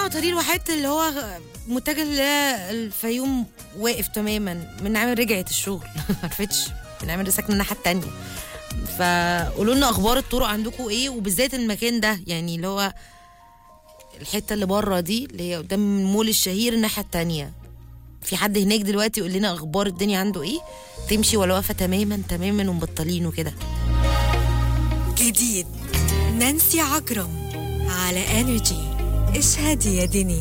طريق الواحات اللي هو متجه للفيوم واقف تماما من عامل رجعت الشغل عرفتش من عامل ساكنه الناحيه التانية فقولوا لنا اخبار الطرق عندكم ايه وبالذات المكان ده يعني اللي هو الحته اللي بره دي اللي هي قدام المول الشهير الناحيه التانية في حد هناك دلوقتي يقول لنا اخبار الدنيا عنده ايه تمشي ولا واقفه تماما تماما ومبطلين وكده جديد نانسي عجرم على انرجي اشهدي يا دنيا